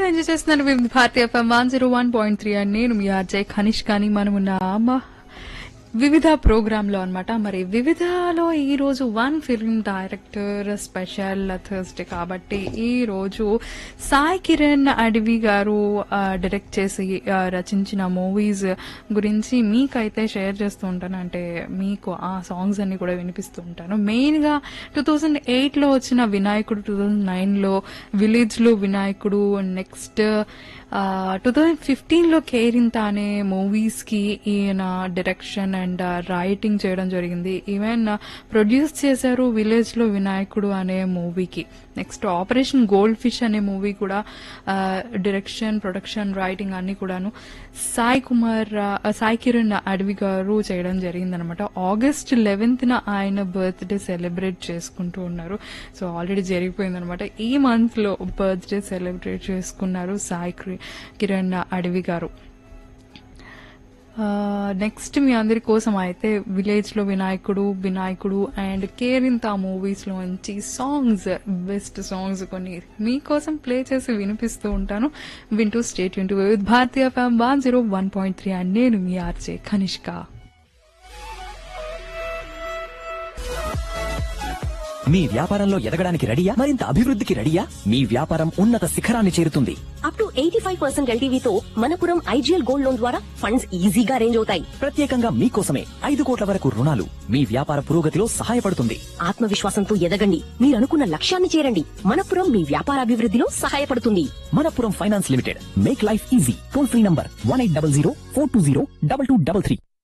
enjoy చేస్తున్నారు Vividh Bharati FM one zero one point three అని నేను మీ ఆర్జే ఖనిష్ కానీ మనం ఉన్న మా వివిధ ప్రోగ్రామ్ లో అనమాట మరి వివిధలో ఈ రోజు one film director special Thursday కాబట్టి ఈ రోజు సాయి కిరణ్ అడవి గారు ఆ, డైరెక్ట్ చేసి ఆ, రచించిన మూవీస్ గురించి మీకైతే షేర్ చేస్తూ ఉంటాను అంటే మీకు ఆ సాంగ్స్ అన్ని కూడా వినిపిస్తూ ఉంటాను మెయిన్ గా టూ థౌజండ్ ఎయిట్ లో వచ్చిన వినాయకుడు టూ థౌజండ్ నైన్ లో విలేజ్ లో Vinayakudu next two thousand fifteen లో కేరింత అనే మూవీస్ కి ఈయన డైరెక్షన్ అండ్ రైటింగ్ చేయడం జరిగింది ఈవెన్ ప్రొడ్యూస్ చేశారు విలేజ్ లో వినాయకుడు అనే మూవీకి నెక్స్ట్ ఆపరేషన్ గోల్డ్ ఫిష్ అనే మూవీ కూడా డైరెక్షన్ ప్రొడక్షన్ రైటింగ్ అన్ని కూడాను సాయి కుమార్ ఆ, సాయి కిరణ్ అడవి గారు చేయడం జరిగింది అనమాట ఆగస్ట్ లెవెన్త్ న ఆయన బర్త్డే సెలబ్రేట్ చేసుకుంటూ ఉన్నారు సో ఆల్రెడీ జరిగిపోయింది అనమాట ఈ మంత్ లో బర్త్డే సెలబ్రేట్ చేసుకున్నారు సాయి కి- కిరణ్ అడవి గారు నెక్స్ట్ మీ అందరి కోసం అయితే విలేజ్ లో వినాయకుడు వినాయకుడు అండ్ కేరింత మూవీస్ లోంచి సాంగ్స్ బెస్ట్ సాంగ్స్ కొన్ని మీకోసం ప్లే చేసి వినిపిస్తూ ఉంటాను వింటూ స్టేట్ వింటూ with Bharati FM one zero one point three and నేను మీ ఆర్జే కనిష్క మీ వ్యాపారంలో ఎదగడానికి రెడీయా మరింత అభివృద్ధికి రెడీయా మీ వ్యాపారం ఉన్నత శిఖరాన్ని చేరుతుంది up to eighty five percent ఎల్టీవీతో మనపురం ఐజీఎల్ గోల్డ్ లోన్ ద్వారా ఫండ్స్ ఈజీగా రేంజ్ అవుతాయి ప్రత్యేకంగా మీకోసమే ఐదు కోట్ల వరకు రుణాలు మీ వ్యాపార పురోగతిలో సహాయపడుతుంది ఆత్మవిశ్వాసంతో ఎదగండి మీరు అనుకున్న లక్ష్యాన్ని చేరండి మనపురం మీ వ్యాపారాభివృద్ధిలో సహాయపడుతుంది Manappuram finance limited make life easy toll free number one eight double zero four two zero double two double three